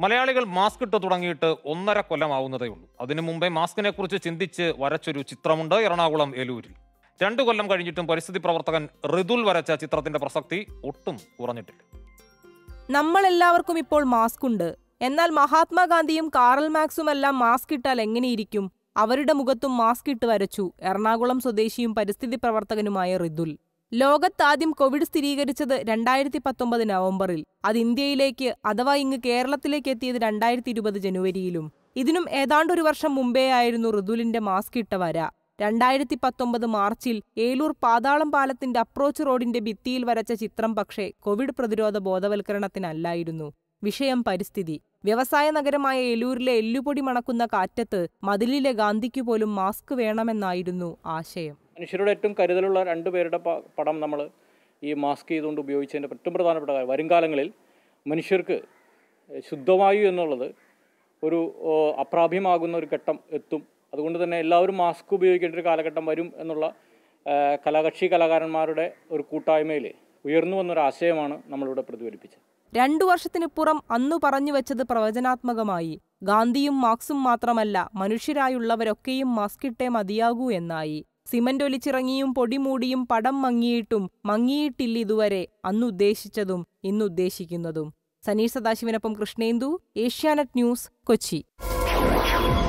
മലയാളികൾ മാസ്ക് ഇട്ട് തുടങ്ങിയിട്ട് ഒന്നര കൊല്ലമാവുന്നതേ ഉള്ളൂ അതിനു മുമ്പേ മാസ്കിനെ കുറിച്ച് ചിന്തിച്ച് വരച്ചൊരു ചിത്രമുണ്ട് എറണാകുളം എലൂരിൽ രണ്ടു കൊല്ലം കഴിഞ്ഞിട്ടും പരിസ്ഥിതി പ്രവർത്തകൻ ഋതുൽ വരച്ച ചിത്രത്തിന്റെ പ്രസക്തി ഒട്ടും കുറഞ്ഞിട്ടില്ല നമ്മളെല്ലാവർക്കും ഇപ്പോൾ മാസ്ക് ഉണ്ട് എന്നാൽ മഹാത്മാഗാന്ധിയും കാറൽ മാക്സുമെല്ലാം മാസ്ക് ഇട്ടാൽ എങ്ങനെയിരിക്കും അവരുടെ മുഖത്തും മാസ്ക് ഇട്ട് വരച്ചു എറണാകുളം സ്വദേശിയും പരിസ്ഥിതി പ്രവർത്തകനുമായ ഋതുൽ ലോകത്താദ്യം കോവിഡ് സ്ഥിരീകരിച്ചത് രണ്ടായിരത്തി പത്തൊമ്പത് നവംബറിൽ അത് ഇന്ത്യയിലേക്ക് അഥവാ ഇങ്ങ് കേരളത്തിലേക്ക് എത്തിയത് രണ്ടായിരത്തി ഇരുപത് ജനുവരിയിലും ഇതിനും ഏതാണ്ടൊരു വർഷം മുമ്പേ ആയിരുന്നു ഋതുലിന്റെ മാസ്ക് ഇട്ട വര രണ്ടായിരത്തി പത്തൊമ്പത് മാർച്ചിൽ ഏലൂർ പാതാളം പാലത്തിന്റെ അപ്രോച്ച് റോഡിന്റെ ഭിത്തിയിൽ വരച്ച ചിത്രം പക്ഷേ കോവിഡ് പ്രതിരോധ ബോധവൽക്കരണത്തിനല്ലായിരുന്നു വിഷയം പരിസ്ഥിതി വ്യവസായ നഗരമായ ഏലൂരിലെ എല്ലുപൊടി മണക്കുന്ന കാറ്റത്ത് മതിലിലെ ഗാന്ധിക്കു പോലും മാസ്ക് വേണമെന്നായിരുന്നു ആശയം മനുഷ്യരുടെ ഏറ്റവും കരുതലുള്ള രണ്ട് പേരുടെ പ- പടം നമ്മൾ ഈ മാസ്ക് ചെയ്തുകൊണ്ട് ഉപയോഗിച്ചതിൻ്റെ ഏറ്റവും പ്രധാനപ്പെട്ട കാര്യം വരും കാലങ്ങളിൽ മനുഷ്യർക്ക് ശുദ്ധവായു എന്നുള്ളത് ഒരു ഓ, അപ്രാപ്യമാകുന്ന ഒരു ഘട്ടം എത്തും അതുകൊണ്ട് തന്നെ എല്ലാവരും മാസ്ക് ഉപയോഗിക്കേണ്ട ഒരു കാലഘട്ടം വരും എന്നുള്ള ആ, കലാകക്ഷി കലാകാരന്മാരുടെ ഒരു കൂട്ടായ്മയിൽ ഉയർന്നു വന്നൊരു ആശയമാണ് നമ്മളിവിടെ പ്രതിഫലിപ്പിച്ചത് രണ്ടു വർഷത്തിനിപ്പുറം അന്നു പറഞ്ഞു വച്ചത് പ്രവചനാത്മകമായി ഗാന്ധിയും മാർക്സും മാത്രമല്ല മനുഷ്യരായുള്ളവരൊക്കെയും മാസ്കിട്ടേ മതിയാകൂ എന്നായി സിമന്റ് ഒലിച്ചിറങ്ങിയും പൊടിമൂടിയും പടം മങ്ങിയിട്ടും മങ്ങിയിട്ടില്ല ഇതുവരെ അന്നുദ്ദേശിച്ചതും ഇന്നുദ്ദേശിക്കുന്നതും സനീർ സദാശിവനൊപ്പം കൃഷ്ണേന്ദു ഏഷ്യാനെറ്റ് ന്യൂസ് കൊച്ചി